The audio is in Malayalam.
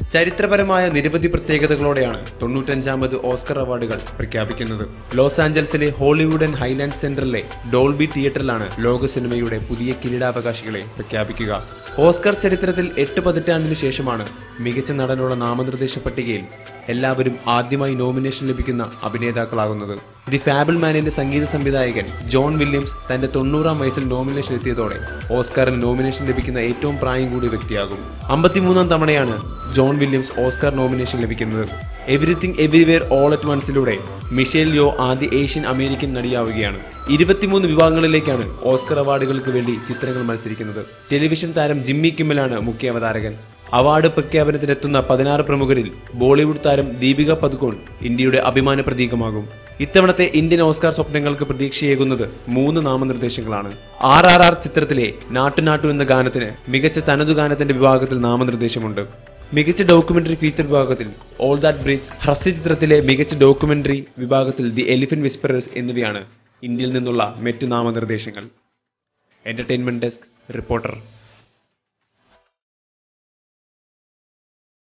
ചരിത്രപരമായ നിരവധി പ്രത്യേകതകളോടെയാണ് തൊണ്ണൂറ്റഞ്ചാമത് ഓസ്കർ അവാർഡുകൾ പ്രഖ്യാപിക്കുന്നത് ലോസ് ആഞ്ചൽസിലെ ഹോളിവുഡ് ആൻഡ് ഹൈലാൻഡ് സെന്ററിലെ ഡോൾബി തിയേറ്ററിലാണ് ലോക സിനിമയുടെ പുതിയ കിരീടാവകാശികളെ പ്രഖ്യാപിക്കുക ഓസ്കർ ചരിത്രത്തിൽ എട്ട് പതിറ്റാണ്ടിന് ശേഷമാണ് മികച്ച നടനുള്ള നാമനിർദ്ദേശ പട്ടികയിൽ എല്ലാവരും ആദ്യമായി നോമിനേഷൻ ലഭിക്കുന്ന അഭിനേതാക്കളാകുന്നത് ദി ഫാബിൾ മാനിന്റെ സംഗീത സംവിധായകൻ ജോൺ വില്യംസ് തന്റെ തൊണ്ണൂറാം വയസ്സിൽ നോമിനേഷൻ എത്തിയതോടെ ഓസ്കാറിൽ നോമിനേഷൻ ലഭിക്കുന്ന ഏറ്റവും പ്രായം കൂടിയ വ്യക്തിയാകും അമ്പത്തിമൂന്നാം തവണയാണ് ജോൺ വില്യംസ് ഓസ്കാർ നോമിനേഷൻ ലഭിക്കുന്നത് എവറിത്തിങ് എവരിവെയർ ഓൾ അറ്റ് വൺസിലൂടെ മിഷേൽ യോ ആദ്യ ഏഷ്യൻ അമേരിക്കൻ നടിയാവുകയാണ് ഇരുപത്തിമൂന്ന് വിഭാഗങ്ങളിലേക്കാണ് ഓസ്കർ അവാർഡുകൾക്ക് വേണ്ടി ചിത്രങ്ങൾ മത്സരിക്കുന്നത് ടെലിവിഷൻ താരം ജിമ്മി കിമ്മലാണ് മുഖ്യ അവതാരകൻ അവാർഡ് പ്രഖ്യാപനത്തിനെത്തുന്ന പതിനാറ് പ്രമുഖരിൽ ബോളിവുഡ് താരം ദീപിക പദുകോൺ ഇന്ത്യയുടെ അഭിമാന പ്രതീകമാകും ഇത്തവണത്തെ ഇന്ത്യൻ ഓസ്കാർ സ്വപ്നങ്ങൾക്ക് പ്രതീക്ഷയേകുന്നത് മൂന്ന് നാമനിർദ്ദേശങ്ങളാണ് ആർ ആർ ആർ ചിത്രത്തിലെ നാട്ടു എന്ന ഗാനത്തിന് മികച്ച തനതു ഗാനത്തിന്റെ വിഭാഗത്തിൽ നാമനിർദ്ദേശമുണ്ട് മികച്ച ഡോക്യുമെന്ററി ഫീച്ചർ വിഭാഗത്തിൽ ഓൾ ദാറ്റ് ബ്രിഡ്ജ് ഹ്രസ്വ ചിത്രത്തിലെ മികച്ച ഡോക്യുമെന്ററി വിഭാഗത്തിൽ ദി എലിഫന്റ് വിസ്പറേഴ്സ് എന്നിവയാണ് ഇന്ത്യയിൽ നിന്നുള്ള മറ്റു നാമനിർദ്ദേശങ്ങൾ എന്റർടൈൻമെന്റ് ഡെസ്ക് റിപ്പോർട്ടർ